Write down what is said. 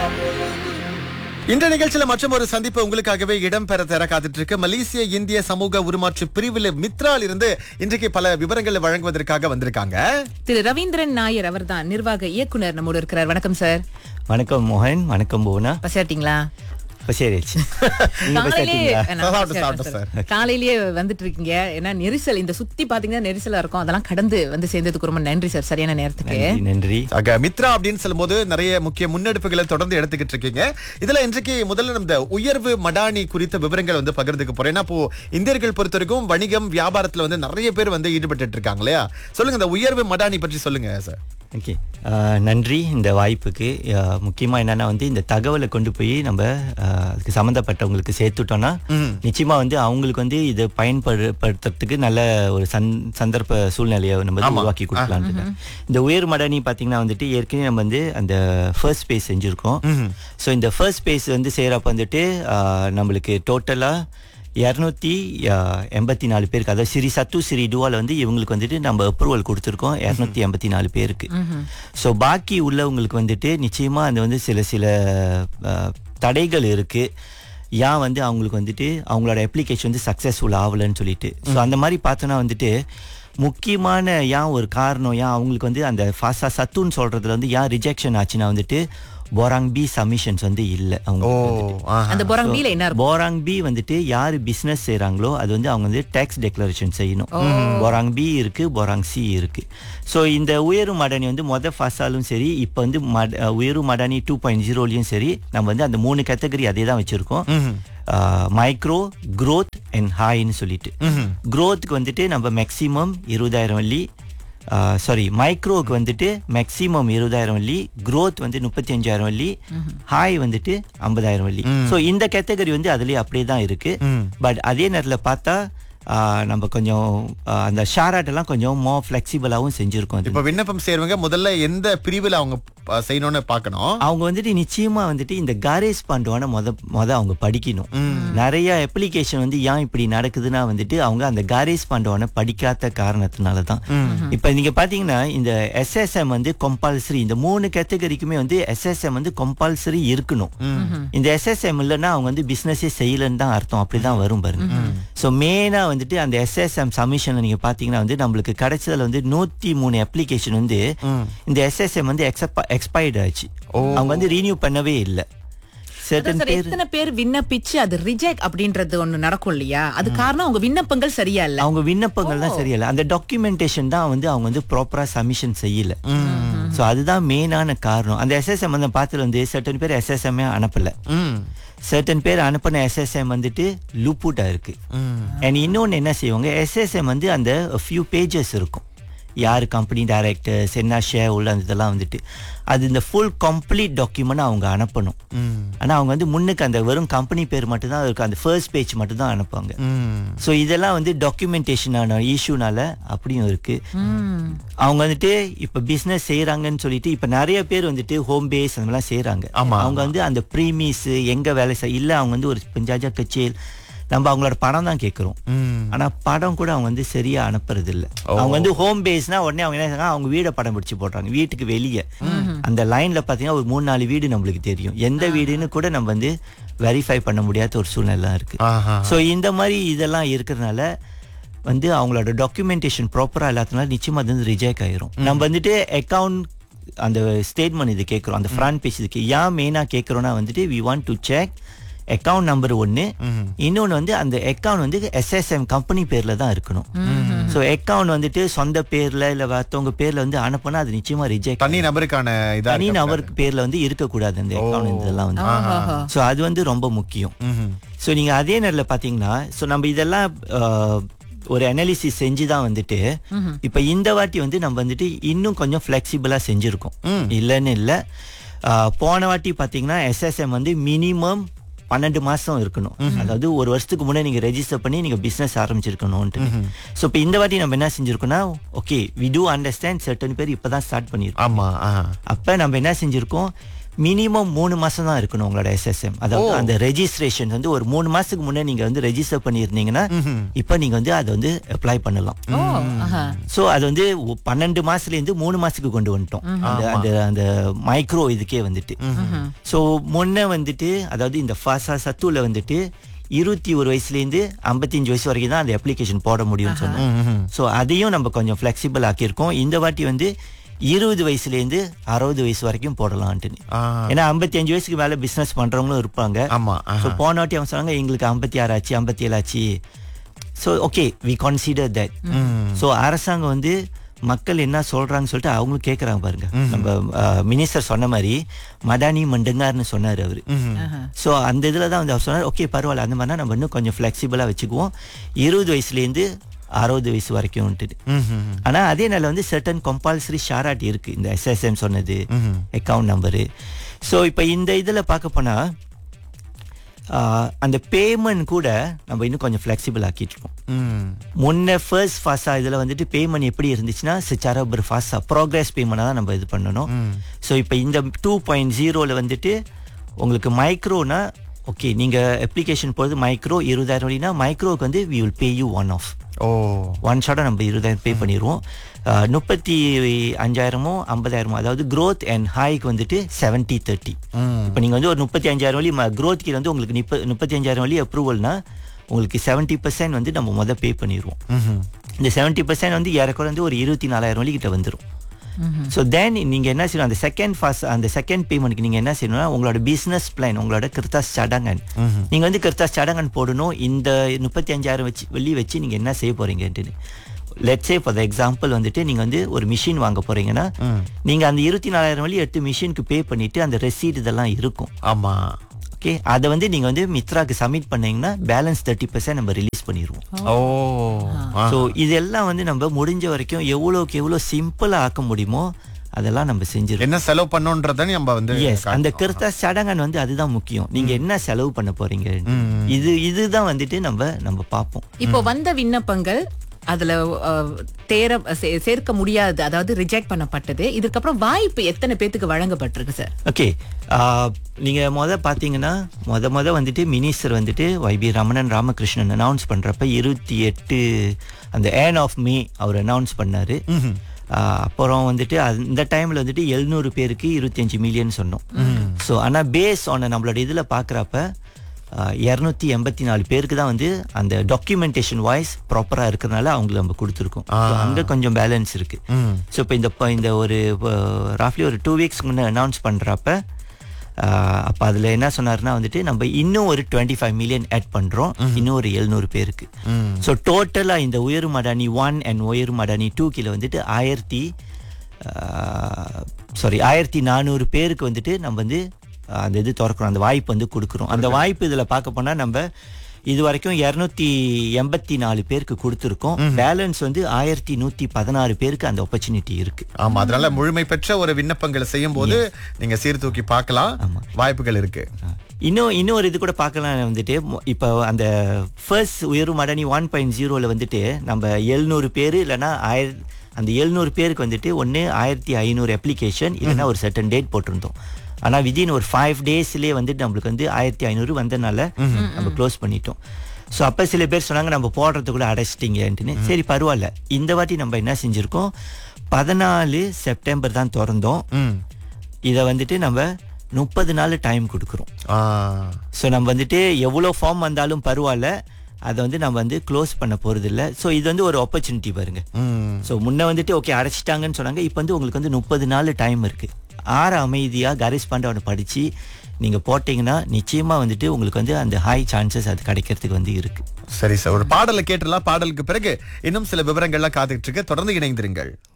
இந்த நிகழ்ச்சியில மற்றும் ஒரு சந்திப்பு உங்களுக்காகவே இடம்பெற தர காத்துட்டு இருக்கு மலேசிய இந்திய சமூக உருமாற்று பிரிவில் மித்ரால் இருந்து இன்றைக்கு பல விவரங்களை வழங்குவதற்காக வந்திருக்காங்க திரு ரவீந்திரன் நாயர் அவர்தான் நிர்வாக இயக்குனர் நம்மோடு இருக்கிறார் வணக்கம் சார் வணக்கம் மோகன் வணக்கம் புவனா பசியாட்டிங்களா பசியாரிச்சு நீங்க காலையிலேயே பசியாட்டீங்களா நான் சாப்பிட்டு, பசியாட்டேன் சாப்பிட்டு, சார். காலையிலேயே வந்துட்டு இருக்கீங்க ஏன்னா நெரிசல் இந்த சுத்தி பாத்தீங்கன்னா நெரிசலா இருக்கும் அதெல்லாம் கடந்து வந்து சேர்ந்ததுக்கு ரொம்ப நன்றி சார் சரியான நேரத்துக்கு நன்றி நன்றி ஆக, மித்ரா அப்படின்னு சொல்லும்போது நிறைய முக்கிய முன்னெடுப்புகளை தொடர்ந்து எடுத்துக்கிட்டு இருக்கீங்க இதுல இன்றைக்கு முதல்ல நம்ம இந்த உயர்வு மடானி குறித்த விவரங்கள் வந்து பகிர்ந்துக்க போறேன் ஏன்னா இப்போ இந்தியர்கள் பொறுத்த வரைக்கும் வணிகம் வியாபாரத்துல வந்து நிறைய பேர் வந்து ஈடுபட்டு இருக்காங்க இல்லையா சொல்லுங்க இந்த உயர்வு மடானி பற்றி சொல்லுங்க சார் ஓகே நன்றி இந்த வாய்ப்புக்கு அஹ், முக்கியமா என்னன்னா வந்து இந்த தகவலை கொண்டு போய் நம்ம அஹ், அதுக்கு சம்மந்தப்பட்டவங்களுக்கு சேர்த்துட்டோம்னா நிச்சயமா வந்து அவங்களுக்கு வந்து இதை பயன்படுத்துறதுக்கு நல்ல ஒரு சந் சந்தர்ப்ப சூழ்நிலையை நம்ம வந்து உருவாக்கி கொடுக்கலாம்னு இந்த உயர் மடனி பாத்தீங்கன்னா வந்துட்டு ஏற்கனவே நம்ம வந்து அந்த ஃபர்ஸ்ட் பேஸ் செஞ்சிருக்கோம் ஸோ இந்த ஃபர்ஸ்ட் பேஸ் வந்து செய்யறப்ப வந்துட்டு அஹ், நம்மளுக்கு டோட்டலா இரநூத்தி எண்பத்தி நாலு பேருக்கு அதாவது சிரி சத்து சிரி டுவால வந்து இவங்களுக்கு வந்துட்டு நம்ம அப்ரூவல் கொடுத்துருக்கோம் இரநூத்தி எண்பத்தி நாலு பேருக்கு ஸோ பாக்கி உள்ளவங்களுக்கு வந்துட்டு நிச்சயமா அந்த வந்து சில சில அஹ், தடைகள் இருக்கு ஏன் வந்து அவங்களுக்கு வந்துட்டு அவங்களோட அப்ளிகேஷன் வந்து சக்ஸஸ்ஃபுல் ஆகலைன்னு சொல்லிட்டு ஸோ அந்த மாதிரி பார்த்தோன்னா வந்துட்டு முக்கியமான ஏன் ஒரு காரணம் ஏன் அவங்களுக்கு வந்து அந்த ஃபாஸ்டா சத்துன்னு சொல்றதுல வந்து ஏன் ரிஜெக்ஷன் ஆச்சுன்னா வந்துட்டு போராங் பி சப்மிஷன்ஸ் வந்து இல்லை அவங்க ஆஹா. அந்த பொறாங்க மீல என்ன இருக்கும் போராங் பி வந்துட்டு யாரு பிசினஸ் செய்றாங்களோ அது வந்து அவங்க வந்து டேக்ஸ் டெக்ளரேஷன் செய்யணும் போராங் பி இருக்கு போராங் சி இருக்கு ஸோ இந்த உயரும் மடானி வந்து மொத ஃபாஸ்டாலும் சரி இப்போ வந்து மட- அஹ் உயரும் மடானி டூ பாயிண்ட் ஜீரோலையும் சரி நம்ம வந்து அந்த மூணு கேட்டகரி அதே தான் வச்சிருக்கோம் மைக்ரோ growth அண்ட் ஹாய்னு சொல்லிட்டு growthக்கு வந்துட்டு நம்ம மேக்ஸிமம் இருபதாயிரம் வள்ளி சாரி மைக்ரோவுக்கு வந்துட்டு மேக்ஸிமம் இருபதாயிரம் வள்ளி growth வந்து முப்பத்தி அஞ்சாயிரம் வள்ளி ஹாய் வந்துட்டு ஐம்பதாயிரம் வள்ளி ஸோ இந்த கேட்டகரி வந்து அதுலயே அப்படியே தான் இருக்கு பட் அதே நேரத்தில் பார்த்தா ஆ, நம்ம கொஞ்சம் ஆ, அந்த ஷாராட் எல்லாம் கொஞ்சம் மோ ஃபிளெக்சிபிளாகவும் செஞ்சிருக்கோம் அது இப்ப விண்ணப்பம் செய்யறவங்க முதல்ல எந்த பிரிவுல அவங்க ப- செய்யணும்னு பார்க்கணும் அவங்க வந்துட்டு நிச்சயமா வந்துட்டு இந்த காரேஜ் பாண்டுவான முத முத அவங்க படிக்கணும் நிறைய அப்ளிகேஷன் வந்து ஏன் இப்படி நடக்குதுன்னா வந்துட்டு அவங்க அந்த காரேஜ் பாண்டுவான படிக்காத காரணத்தினால தான் இப்ப நீங்க பாத்தீங்கன்னா இந்த எஸ்எஸ்எம் வந்து கம்பல்சரி இந்த மூணு கேட்டகரிக்குமே வந்து எஸ்எஸ்எம் வந்து கம்பல்சரி இருக்கணும் இந்த எஸ்எஸ்எம் இல்லைன்னா அவங்க வந்து பிசினஸே செய்யலன்னு தான் அர்த்தம் அப்படிதான் வரும் பாருங்க ஸோ மெயினா வந்துட்டு அந்த எஸ்எஸ்எம் சப்மிஷன்ல நீங்க பாத்தீங்கன்னா வந்து நம்மளுக்கு கிடைச்சதுல வந்து நூத்தி மூணு அப்ளிகேஷன் வந்து இந்த எஸ்எஸ்எம் வந்து எக்ஸ்பைர்ட் ஆச்சு அவங்க வந்து ரீனியூ பண்ணவே இல்லை அதான் certain சார் பேர் எத்தனை பேர் விண்ணப்பிச்சு அது ரிஜெக்ட் அப்படின்றது ஒண்ணு நடக்கும் இல்லையா அது காரணம் அவங்க விண்ணப்பங்கள் சரியா இல்ல அவங்க விண்ணப்பங்கள் தான் சரியில்லை அந்த டாக்குமெண்டேஷன் தான் வந்து அவங்க வந்து ப்ராப்பரா சப்மிஷன் செய்யல ஸோ அதுதான் மெயினான காரணம் அந்த எஸ்எஸ்எம் வந்து பார்த்துல வந்து சர்டன் பேர் எஸ்எஸ்எம் அனுப்பல ம். சர்டன் பேர் அனுப்பின எஸ்எஸ்எம் வந்துட்டு லூப்பூட்டா இருக்கு அண்ட் இன்னொன்னு என்ன செய்வாங்க எஸ்எஸ்எம் வந்து அந்த ஃபியூ பேஜஸ் இருக்கும் யார் கம்பெனி டைரக்டர்ஸ் என்ன ஷேர் உள்ள அந்த இதெல்லாம் வந்துட்டு அது இந்த ஃபுல் கம்ப்ளீட் டாக்குமெண்ட் அவங்க அனுப்பணும் ஆனா அவங்க வந்து முன்னுக்கு அந்த வெறும் கம்பெனி பேர் மட்டும் தான் இருக்கும் அந்த ஃபர்ஸ்ட் பேஜ் மட்டும் தான் அனுப்புவாங்க ம். ஸோ இதெல்லாம் வந்து டாக்குமெண்டேஷனான இஷ்யூனால அப்படியும் இருக்கு அவங்க வந்துட்டு இப்ப பிசினஸ் செய்யறாங்கன்னு சொல்லிட்டு இப்ப நிறைய பேர் வந்துட்டு ஹோம் பேஸ் அந்த மாதிரிலாம் செய்யறாங்க ஆமா, அவங்க வந்து அந்த ப்ரீமிஸ் எங்க வேலை செய் இல்ல அவங்க வந்து ஒரு பஞ்சாஜா கச்சேல் நம்ம அவங்களோட பணம் தான் கேட்கறோம் ம். ஆனா படம் கூட அவங்க வந்து சரியா அனுப்புறது இல்ல அவங்க வந்து ஹோம் பேஸ்னா உடனே அவங்க என்ன செய்றாங்க, அவங்க வீட படம் பிடிச்சு போடுறாங்க வீட்டுக்கு வெளியே அந்த லைன்ல பாத்தீங்கன்னா ஒரு மூணு நாலு வீடு நம்மளுக்கு தெரியும் எந்த வீடுன்னு கூட நம்ம வந்து வெரிஃபை பண்ண முடியாத ஒரு சூழ்நிலை இருக்கு ஆஹா. ஸோ இந்த மாதிரி இதெல்லாம் இருக்கிறதுனால வந்து அவங்களோட டாக்குமெண்டேஷன் ப்ராப்பரா இல்லாதனால நிச்சயமா அது வந்து ரிஜெக்ட் ஆயிரும் நம்ம வந்துட்டு அக்கவுண்ட் அந்த ஸ்டேட்மெண்ட் இது கேட்குறோம் அந்த ஃப்ரண்ட் பேஜ் இதுக்கு ஏன் மெயினாக கேட்குறோன்னா வந்துட்டு we want to check account number ஒன்று இன்னொன்று வந்து அந்த அக்கவுண்ட் வந்து எஸ்எஸ்எம் கம்பெனி பேர்ல தான் இருக்கணும் ஸோ அக்கவுண்ட் வந்துட்டு சொந்த பேர்ல இல்லை மற்றவங்க பேர்ல வந்து அனுப்புனா அது நிச்சயமா ரிஜெக்ட் தனி நபருக்கான இதா தனி இருக்க நபருக்கு பேர்ல வந்து இருக்கக்கூடாது அந்த அக்கவுண்ட் இதெல்லாம் வந்து ஆஹா. ஸோ அது வந்து ரொம்ப முக்கியம் ம்ஹும். ஸோ நீங்கள் அதே நேரில் பார்த்தீங்கன்னா ஸோ நம்ம இதெல்லாம் அஹ், ஒரு அனாலிசிஸ் செஞ்சு தான் வந்துட்டு இப்போ இந்த வாட்டி வந்து நம்ம வந்துட்டு இன்னும் கொஞ்சம் ஃப்ளெக்சிபிளாக செஞ்சுருக்கோம் இல்லைன்னு இல்லை போன வாட்டி பார்த்தீங்கன்னா எஸ்எஸ்எம் வந்து மினிமம் பன்னெண்டு மாசம் இருக்கணும் அதாவது ஒரு வருஷத்துக்கு முன்னாடி நீங்க ரெஜிஸ்டர் பண்ணி நீங்க பிசினஸ் ஆரம்பிச்சிருக்கணும்ட்டு ஸோ இப்போ இந்த வாட்டி நம்ம என்ன செஞ்சிருக்கோம்னா okay we to understand certain பேர் இப்பதான் ஸ்டார்ட் பண்ணியிருக்கோம் ஆமா ஆஹா. அப்ப நம்ம என்ன செஞ்சிருக்கோம் மினிமம் மூணு மாசம் தான் இருக்கணும் உங்களோட எஸ்எஸ்எம் அதாவது அந்த ரெஜிஸ்ட்ரேஷன் வந்து ஒரு மூணு மாசத்துக்கு முன்னே நீங்க வந்து ரெஜிஸ்டர் பண்ணியிருந்தீங்கன்னா இப்போ நீங்க வந்து அதை வந்து அப்ளை பண்ணலாம் ஓ ஆஹா. சோ அது வந்து ஒ- பன்னெண்டு மாசத்துல இருந்து மூணு மாசத்துக்கு கொண்டு வந்துட்டோம் அந்த அந்த அந்த மைக்ரோ இதுக்கே வந்துட்டு சோ முன்ன வந்துட்டு அதாவது இந்த ஃபாசா சத்துள்ள வந்துட்டு இருபத்தி ஒரு வயசுலேருந்து ஐம்பத்தஞ்சு வயசு வரைக்கும் தான் அந்த அப்ளிகேஷன் போட முடியும்னு சொன்னோம் ஸோ அதையும் நம்ம கொஞ்சம் ஃப்ளெக்சிபிள் ஆக்கியிருக்கோம் இந்த வாட்டி வந்து இருபது வயசுலேருந்து அறுபது வயசு வரைக்கும் போடலான்ட்டு ஆ, ஏன்னா ஐம்பத்தி அஞ்சு வயசுக்கு மேல பிசினஸ் பண்றவங்களும் இருப்பாங்க ஆமா ஸோ ஆஹா. போன வாட்டி அவங்க சொன்னாங்க எங்களுக்கு ஐம்பத்தி ஆறு ஆச்சு ஐம்பத்தி ஏழு ஆச்சு so okay we consider that so அரசாங்கம் வந்து மக்கள் என்ன சொல்றாங்கன்னு சொல்லிட்டு அவங்களும் கேட்குறாங்க பாருங்க நம்ம மினிஸ்டர் சொன்ன மாதிரி மடானி மண்டுங்கார்னு சொன்னார் அவரு ஆஹா. ஸோ அந்த இதில் தான் வந்து அவர் சொன்னார் ஓகே பரவாயில்ல அந்த மாதிரினா நம்ம இன்னும் கொஞ்சம் ஃப்ளெக்சிபிளாக வச்சுக்குவோம் இருபது வயசுலேருந்து அறுபது வயசு வரைக்கும் வந்துட்டு ம்ஹும். ஆனா அதே நாள் வந்து சர்டன் கம்பல்சரி ஷாராட் இருக்கு இந்த எஸ்எஸ்எம் சொன்னது அக்கவுண்ட் நம்பரு ஸோ இப்போ இந்த இதில் பார்க்க போனா ஆஹ், அந்த பேமெண்ட் கூட நம்ம இன்னும் கொஞ்சம் ஃப்ளெக்சிபிள் ஆக்கிட்டு இருக்கோம் ம். முன்ன ஃபர்ஸ்ட் ஃபாஸா இதில் வந்துட்டு பேமெண்ட் எப்படி இருந்துச்சுன்னா சிச்சாரா ஒரு ஃபாஸா ப்ராக்ரஸ் பேமெண்ட்டாக தான் நம்ம இது பண்ணணும் ஸோ இப்போ இந்த டூ பாயிண்ட் ஜீரோவில் வந்துட்டு உங்களுக்கு மைக்ரோனா ஓகே நீங்கள் அப்ளிகேஷன் போகிறது மைக்ரோ இருபதாயிரம் வழினா மைக்ரோவுக்கு வந்து we will pay you one of oh one ஷாட்டாக நம்ம இருபதாயிரம் பே பண்ணிடுவோம் அஹ், முப்பத்தி அஞ்சாயிரமோ ஐம்பதாயிரமோ அதாவது growth அண்ட் ஹாய்க்கு வந்துட்டு செவன்ட்டி தேர்ட்டி இப்போ நீங்கள் வந்து ஒரு முப்பத்தி அஞ்சாயிரம் வழி க்ரோத்க்கு வந்து உங்களுக்கு முப்ப முப்பத்தி அஞ்சாயிரம் வழி அப்ரூவல்னா உங்களுக்கு செவன்ட்டி பர்சன்ட் வந்து நம்ம மொதல் பே பண்ணிடுவோம் இந்த செவன்ட்டி பர்சன்ட் வந்து ஏறக்குறை வந்து ஒரு இருபத்தி நாலாயிரம் வழி கிட்ட வந்துடும் ஸோ தென் நீங்கள் என்ன செய்யணும் அந்த செகண்ட் ஃபாஸ்ட் அந்த செகண்ட் பேமெண்ட்க்கு நீங்கள் என்ன செய்யணும்னா உங்களோட பிஸ்னஸ் பிளான் உங்களோட கிருத்தாஸ் சடங்கன் நீங்கள் வந்து கிருத்தாஸ் சடங்கன் போடணும் இந்த முப்பத்தி அஞ்சாயிரம் வச்சு வெள்ளி வச்சு நீங்கள் என்ன செய்ய போறீங்கன்ட்டு லெட்ஸே ஃபார் எக்ஸாம்பிள் வந்துட்டு நீங்கள் வந்து ஒரு மிஷின் வாங்க போறீங்கன்னா நீங்கள் அந்த இருபத்தி நாலாயிரம் வழி எடுத்து மிஷினுக்கு பே பண்ணிட்டு அந்த ரெசீட் இதெல்லாம் இருக்கும் ஆமா ஓகே அதை வந்து நீங்கள் வந்து மித்ராக்கு சப்மிட் பண்ணீங்கன்னா பேலன்ஸ் தேர்ட்டி பர்சன்ட் நம்ம ரிலீஸ் பண்ணிடுவோம் ஓ ஆ. ஸோ இதெல்லாம் வந்து நம்ம முடிஞ்ச வரைக்கும் எவ்வளோக்கு எவ்வளோ சிம்பிளாக ஆக்க முடியுமோ அதெல்லாம் நம்ம செஞ்சிருக்கோம் என்ன செலவு பண்ணோன்றத நம்ம வந்து எஸ் அந்த கிருத்தா சடங்கன் வந்து அதுதான் முக்கியம் நீங்க என்ன செலவு பண்ண போறீங்க இது இதுதான் வந்துட்டு நம்ம நம்ம பார்ப்போம் இப்போ வந்த விண்ணப்பங்கள் அதுல அஹ், தேர சே- சேர்க்க முடியாது அதாவது ரிஜெக்ட் பண்ணப்பட்டது இதுக்கப்புறம் வாய்ப்பு எத்தனை பேத்துக்கு வழங்கப்பட்டிருக்கு சார் ஓகே நீங்க முத பாத்தீங்கன்னா முத முத வந்துட்டு மினிஸ்டர் வந்துட்டு வைபி ரமணன் ராமகிருஷ்ணன் அனௌன்ஸ் பண்றப்ப இருபத்தி எட்டு அந்த ஏன் ஆஃப் மே அவர் அனௌன்ஸ் பண்ணாரு ஆஹ், அப்புறம் வந்துட்டு அந்த டைம்ல வந்துட்டு எழுநூறு பேருக்கு இருபத்தஞ்சு மில்லியன் சொன்னோம் ஸோ ஆனா பேஸ் ஆன நம்மளோட இதுல பாக்குறப்ப இரநூத்தி எண்பத்தி நாலு பேருக்கு தான் வந்து அந்த டாக்குமெண்டேஷன் வாய்ஸ் ப்ராப்பரா இருக்கிறனால அவங்களுக்கு நம்ம கொடுத்துருக்கோம் So, அங்க கொஞ்சம் பேலன்ஸ் இருக்கு ஸோ இப்போ இந்த ப- இந்த ஒரு ராஃப்லி ஒரு டூ வீக்ஸ் முன்னே அனௌன்ஸ் பண்ணுறப்ப அப்போ அதில் என்ன சொன்னாருன்னா வந்துட்டு நம்ம இன்னும் ஒரு டுவெண்ட்டி ஃபைவ் மில்லியன் ஆட் பண்ணுறோம் இன்னும் ஒரு எழுநூறு பேருக்கு ஸோ டோட்டலாக இந்த உயர் மடானி ஒன் அண்ட் உயர் மடானி டூ கீழே வந்துட்டு ஆயிரத்தி சாரி ஆயிரத்தி நானூறு பேருக்கு வந்துட்டு நம்ம வந்து ஆஹ், அந்த இது திறக்கிறோம் அந்த வாய்ப்பு வந்து கொடுக்குறோம் அந்த வாய்ப்பு இதில் பார்க்க போனால் நம்ம இது வரைக்கும் இரநூத்தி எண்பத்தி நாலு பேருக்கு கொடுத்துருக்கோம் பேலன்ஸ் வந்து ஆயிரத்தி நூற்றி பதினாறு பேருக்கு அந்த ஆப்பர்ச்சுனிட்டி இருக்கு ஆமா அதனால முழுமை பெற்ற ஒரு விண்ணப்பங்களை செய்யும் போது நீங்க சீர்தூக்கி பார்க்கலாம் வாய்ப்புகள் இருக்கு இன்னும் இன்னொரு இது கூட பார்க்கலாம் வந்துட்டு மொ- இப்போ அந்த ஃபர்ஸ்ட் உயரும் மடனி ஒன் பாயிண்ட் ஜீரோவில் வந்துட்டு நம்ம எழுநூறு பேர் இல்லைன்னா ஆயிர அந்த எழுநூறு பேருக்கு வந்துட்டு ஒன்று ஆயிரத்தி ஐநூறு அப்ளிகேஷன் இல்லைன்னா ஒரு சர்டன் டேட் போட்டிருந்தோம் ஆனால் விதின் ஒரு ஃபைவ் டேஸ்லேயே வந்துட்டு நம்மளுக்கு வந்து ஆயிரத்தி ஐநூறு வந்தனால நம்ம க்ளோஸ் பண்ணிட்டோம் ஸோ அப்போ சில பேர் சொன்னாங்க நம்ம போடுறதுக்குள்ள அடைச்சிட்டிங்கன்ட்டுன்னு சரி பரவாயில்ல இந்த வாட்டி நம்ம என்ன செஞ்சுருக்கோம் பதினாலு செப்டம்பர் தான் திறந்தோம் ம். இதை வந்துட்டு நம்ம முப்பது நாள் டைம் கொடுக்குறோம் ஆ. ஸோ நம்ம வந்துட்டு எவ்வளோ ஃபார்ம் வந்தாலும் பரவாயில்ல அதை வந்து நம்ம வந்து க்ளோஸ் பண்ண போகிறது இல்லை ஸோ இது வந்து ஒரு ஆப்பர்ச்சுனிட்டி பாருங்க ம். ஸோ முன்ன வந்துட்டு ஓகே அடைச்சிட்டாங்கன்னு சொன்னாங்க இப்போ வந்து உங்களுக்கு வந்து முப்பது நாள் டைம் இருக்கு ஆற அமைதியாக கரேஸ் பாண்டவனை படித்து நீங்கள் போட்டிங்கன்னா நிச்சயமாக வந்துட்டு உங்களுக்கு வந்து அந்த ஹை சான்சஸ் அது கிடைக்கிறதுக்கு வந்து இருக்கு சரி சார் ஒரு பாடலை கேட்டுலாம் பாடலுக்கு பிறகு இன்னும் சில விவரங்கள்லாம் காத்துக்கிட்டு இருக்கு தொடர்ந்து இணைந்திருங்கள்